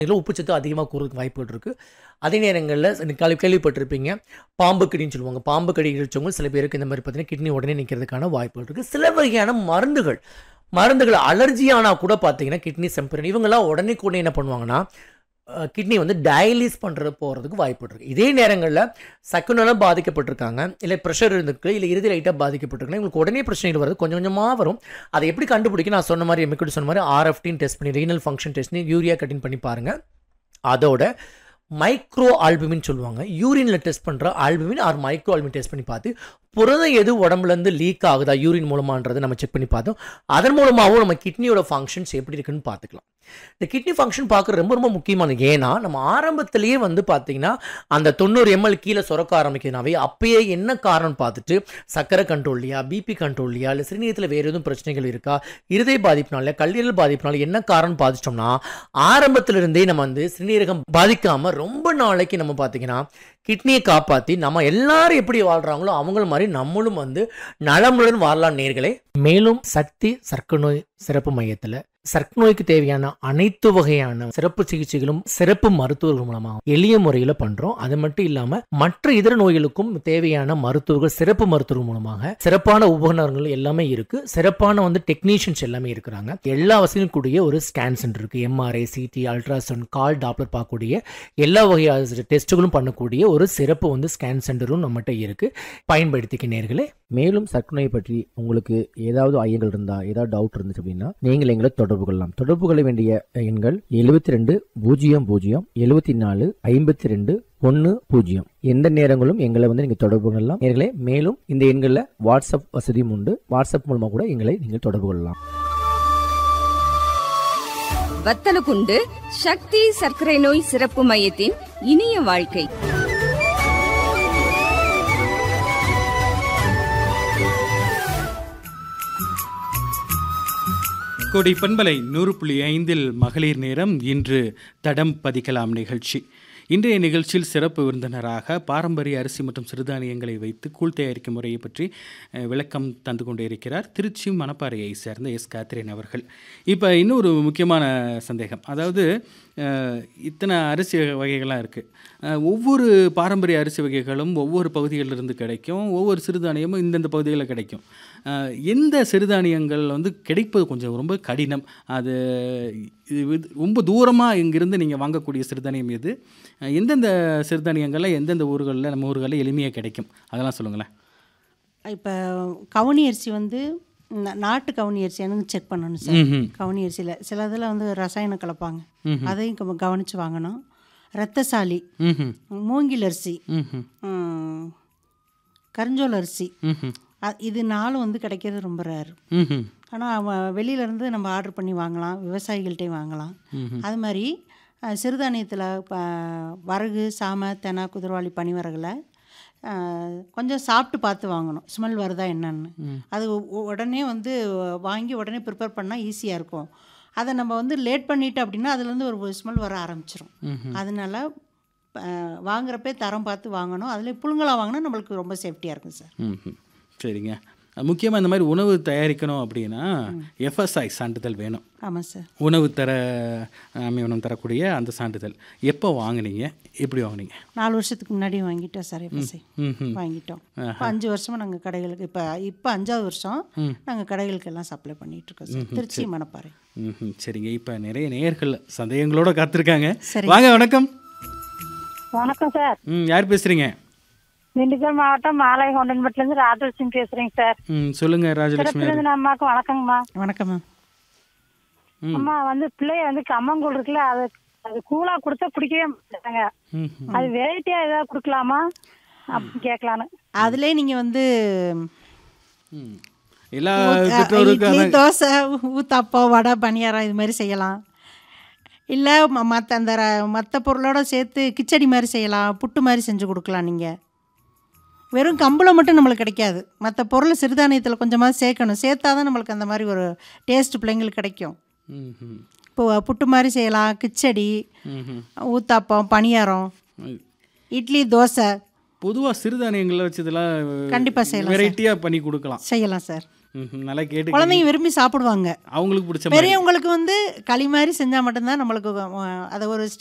இதில் உப்புச்சத்து அதிகமாக கூறதுக்கு வாய்ப்புகள் இருக்குது அதே நேரங்களில் கேள்வி கேள்விப்பட்டிருப்பீங்க பாம்பு கடின்னு சொல்லுவாங்க பாம்பு கடி இழிச்சவங்க சில பேருக்கு இந்த மாதிரி பார்த்தீங்கன்னா கிட்னி உடனே நிற்கிறதுக்கான வாய்ப்புகள் இருக்குது சில வகையான மருந்துகள் மருந்துகள் அலர்ஜி ஆனால் கூட பார்த்தீங்கன்னா கிட்னி செம்பரன் இவங்கெல்லாம் உடனே கூட என்ன பண்ணுவாங்கன்னா கிட்னி வந்து டயலிஸ் பண்ணுறது போகிறதுக்கு வாய்ப்பு இருக்குது இதே நேரங்களில் சக்குனால பாதிக்கப்பட்டிருக்காங்க இல்லை ப்ரெஷர் இருந்திருக்கு இல்லை இறுதி லைட்டாக பாதிக்கப்பட்டிருக்காங்க இவங்களுக்கு உடனே பிரச்சனைகள் வருது கொஞ்சம் கொஞ்சமாக வரும் அதை எப்படி கண்டுபிடிக்க நான் சொன்ன மாதிரி எம்மிக்கிட்ட சொன்ன மாதிரி ஆர்எஃப்டின் டெஸ்ட் பண்ணி ரீனல் ஃபங்க்ஷன் டெஸ்ட் யூரியா கட்டின் பண்ணி பாருங்கள் அதோட மைக்ரோ ஆல்புமின் சொல்லுவாங்க யூரினில் டெஸ்ட் பண்ணுற albumin or micro albumin test பண்ணி பார்த்து புரதம் எது உடம்புலேருந்து லீக் ஆகுதா யூரின் மூலமான்றதை நம்ம செக் பண்ணி பார்த்தோம் அதன் மூலமாகவும் நம்ம கிட்னியோட ஃபங்க்ஷன்ஸ் எப்படி இருக்குன்னு பார்த்துக்கலாம் இந்த கிட்னி ஃபங்க்ஷன் பார்க்குறது ரொம்ப ரொம்ப முக்கியமானது ஏன்னா நம்ம ஆரம்பத்திலேயே வந்து பார்த்தீங்கன்னா அந்த தொண்ணூறு எம்எல் கீழே சுரக்க ஆரம்பிக்கிறதுனாவே அப்பயே என்ன காரணம் பார்த்துட்டு சர்க்கரை கண்ட்ரோல்லையா பிபி கண்ட்ரோல்லையா இல்லை சிறுநீரத்தில் வேறு எதுவும் பிரச்சனைகள் இருக்கா இருதய பாதிப்புனால கல்லீரல் பாதிப்புனால என்ன காரணம் பாதிச்சிட்டோம்னா ஆரம்பத்திலிருந்தே நம்ம வந்து சிறுநீரகம் பாதிக்காமல் ரொம்ப நாளைக்கு நம்ம பார்த்தீங்கன்னா கிட்னியை காப்பாற்றி நம்ம எல்லாரும் எப்படி வாழ்கிறாங்களோ அவங்கள மாதிரி நம்மளும் வந்து நலமுடன் வாழலாம் நேர்களே மேலும் சக்தி சர்க்கரை நோய் சிறப்பு மையத்தில் சர்க்கரை நோய்க்கு தேவையான அனைத்து வகையான சிறப்பு சிகிச்சைகளும் சிறப்பு மருத்துவர்கள் மூலமாக எளிய முறையில் பண்றோம் அது மட்டும் இல்லாம மற்ற இதர நோய்களுக்கும் தேவையான மருத்துவர்கள் சிறப்பு மருத்துவர்கள் மூலமாக சிறப்பான உபகரணங்கள் எல்லாமே இருக்கு சிறப்பான வந்து டெக்னீஷியன்ஸ் எல்லாமே இருக்கிறாங்க எல்லா வசதியும் கூடிய ஒரு ஸ்கேன் சென்டர் இருக்கு எம்ஆர்ஐ சிடி அல்ட்ராசவுண்ட் கால் டாப்லர் பார்க்கக்கூடிய எல்லா வகையான டெஸ்ட்டுகளும் பண்ணக்கூடிய ஒரு சிறப்பு வந்து ஸ்கேன் சென்டரும் நம்மகிட்ட இருக்கு பயன்படுத்திக்க நேர்களே மேலும் சர்க்கரை நோய் பற்றி உங்களுக்கு ஏதாவது ஐயங்கள் இருந்தா ஏதாவது டவுட் இருந்துச்சு அப்படின்னா நீங்கள் எங்களை தொடர்பு கொள்ளலாம் தொடர்பு கொள்ள வேண்டிய எண்கள் எழுபத்தி ரெண்டு பூஜ்ஜியம் பூஜ்ஜியம் எழுபத்தி நாலு ஐம்பத்தி ரெண்டு ஒன்று பூஜ்ஜியம் எந்த நேரங்களும் எங்களை வந்து நீங்கள் தொடர்பு கொள்ளலாம் நேர்களே மேலும் இந்த எண்களில் வாட்ஸ்அப் வசதியும் உண்டு வாட்ஸ்அப் மூலமாக கூட எங்களை நீங்கள் தொடர்பு கொள்ளலாம் வத்தலகுண்டு சக்தி சர்க்கரை நோய் சிறப்பு மையத்தின் இனிய வாழ்க்கை கோடி பண்பலை நூறு புள்ளி ஐந்தில் மகளிர் நேரம் இன்று தடம் பதிக்கலாம் நிகழ்ச்சி இன்றைய நிகழ்ச்சியில் சிறப்பு விருந்தினராக பாரம்பரிய அரிசி மற்றும் சிறுதானியங்களை வைத்து கூழ் தயாரிக்கும் முறையை பற்றி அஹ், விளக்கம் தந்து கொண்டே இருக்கிறார் திருச்சி மணப்பாறையை சேர்ந்த எஸ் காத்ரின் அவர்கள் இப்போ இன்னொரு முக்கியமான சந்தேகம் அதாவது அஹ், இத்தனை அரிசி வகைகள்லாம் இருக்குது ஒவ்வொரு பாரம்பரிய அரிசி வகைகளும் ஒவ்வொரு பகுதிகளிலிருந்து கிடைக்கும் ஒவ்வொரு சிறுதானியமும் இந்தந்த பகுதிகளில் கிடைக்கும் அஹ், எந்த சிறுதானியங்கள் வந்து கிடைப்பது கொஞ்சம் ரொம்ப கடினம் அது இது இது ரொம்ப தூரமாக இங்கிருந்து நீங்கள் வாங்கக்கூடிய சிறுதானியம் எது அஹ், எந்தெந்த சிறுதானியங்களில் எந்தெந்த ஊர்களில் நம்ம ஊர்களில் எளிமையாக கிடைக்கும் அதெல்லாம் சொல்லுங்களேன் இப்போ கவுனி அரிசி வந்து நா- நாட்டு கவுனி அரிசி எனக்கு செக் பண்ணணும் சார் ம்ஹும். கவுனி அரிசியில் சில இதில் வந்து ரசாயனம் கலப்பாங்க அதையும் கவ- கவனிச்சு வாங்கணும் ரத்தசாலி ம்ஹும். மூங்கில் அரிசி ம்ஹும். ம், கருஞ்சோல் அரிசி ம்ஹும். அ- இது நாலும் வந்து கிடைக்கிறது ரொம்ப ரேர் ம்ஹும். ஆனால் வெளியிலேருந்து நம்ம ஆர்டர் பண்ணி வாங்கலாம் விவசாயிகள்கிட்டையும் வாங்கலாம் அது மாதிரி அஹ், சிறுதானியத்தில் ப- வரகு சாம தென குதிரவாளி பனிவரகுல அஹ், கொஞ்சம் சாப்பிட்டு பார்த்து வாங்கணும் ஸ்மெல் வருதா என்னன்னு அது உ- உடனே வந்து வாங்கி உடனே ப்ரிப்பேர் பண்ணால் ஈஸியாக இருக்கும் அதை நம்ம வந்து லேட் பண்ணிட்டு அப்படின்னா அதுலேருந்து ஒரு ஸ்மெல் வர ஆரம்பிச்சிரும் அதனால அஹ், வாங்குறப்பே தரம் பார்த்து வாங்கணும் அதில் புழுங்கலாக வாங்கினா நம்மளுக்கு ரொம்ப சேஃப்டியாக இருக்கும் சார் ம்ஹும். சரிங்க முக்கியமாக இந்த மாதிரி உணவு தயாரிக்கணும் அப்படின்னா எஃப்எஸ்ஐ சான்றிதழ் வேணும் ஆமாம் சார் உணவு தர அமைவனம் தரக்கூடிய அந்த சான்றிதழ் எப்போ வாங்குனீங்க எப்படி வாங்குனீங்க நாலு வருஷத்துக்கு முன்னாடி வாங்கிட்டோம் சார் எஃப்எஸ்ஐ ம்ஹும். வாங்கிட்டோம் இப்போ அஞ்சு வருஷமா நாங்கள் கடைகளுக்கு இப்போ இப்போ அஞ்சாவது வருஷம் நாங்கள் கடைகளுக்கு எல்லாம் சப்ளை பண்ணிட்டு இருக்கோம் சார் திருச்சி மணப்பாறை ம்ஹும். சரிங்க இப்போ நிறைய நேயர்கள் சந்தேகங்களோட காத்திருக்காங்க சரி. வாங்க வணக்கம் வணக்கம் சார் ம் யார் பேசுறீங்க திண்டுக்கல் மாவட்டம் மாலை கொண்டன்பட்டிலேருந்து ராஜலட்சுமி பேசுறேங்க சார் ம் சொல்லுங்க ராஜலட்சுமி சிறப்பிலிருந்து அம்மாவுக்கு வணக்கங்கம்மா வணக்கம்மா அம்மா வந்து பிள்ளைய வந்து கம்மங்கூழ் இருக்குல்ல அது அது கூழா கொடுத்தா குடிக்கவே மாட்டாங்க ம் அது வெரைட்டியா ஏதாவது கொடுக்கலாமா அப்படின்னு கேட்கலான்னு அதுலேயே நீங்கள் வந்து ம். எல்லா ஊத்- பெற்றோருக்கும் இட்லி அதான் தோசை ஊத்தாப்பம் வடை பணியாரம் இது மாதிரி செய்யலாம் இல்லை மற்ற அந்த மற்ற பொருளோட சேர்த்து கிச்சடி மாதிரி செய்யலாம் புட்டு மாதிரி செஞ்சு கொடுக்கலாம் நீங்கள் வெறும் கம்பளம் மட்டும் நம்மளுக்கு கிடைக்காது மற்ற பொருள் சிறுதானியத்தில் கொஞ்சமாக சேர்க்கணும் சேர்த்தா தான் நம்மளுக்கு அந்த மாதிரி ஒரு டேஸ்ட் பிள்ளைங்களுக்கு கிடைக்கும் ம்ஹும். இப்போ புட்டு மாதிரி செய்யலாம் கிச்சடி ம்ஹும். ஊத்தாப்பம் பணியாரம் இட்லி தோசை பொதுவா சிறுதானியங்களை வச்சதெல்லாம் கண்டிப்பா செய்யலாம் சார். வெரைட்டியா பண்ணி கொடுக்கலாம் செய்யலாம் சார் ம்ஹும். நல்லா கேட்டு குழந்தைங்க விரும்பி சாப்பிடுவாங்க அவங்களுக்கு பிடிச்ச மாதிரி பெரியவங்களுக்கு வந்து களி மாதிரி செஞ்சால் மட்டும்தான் நம்மளுக்கு அஹ், அதை ஒரு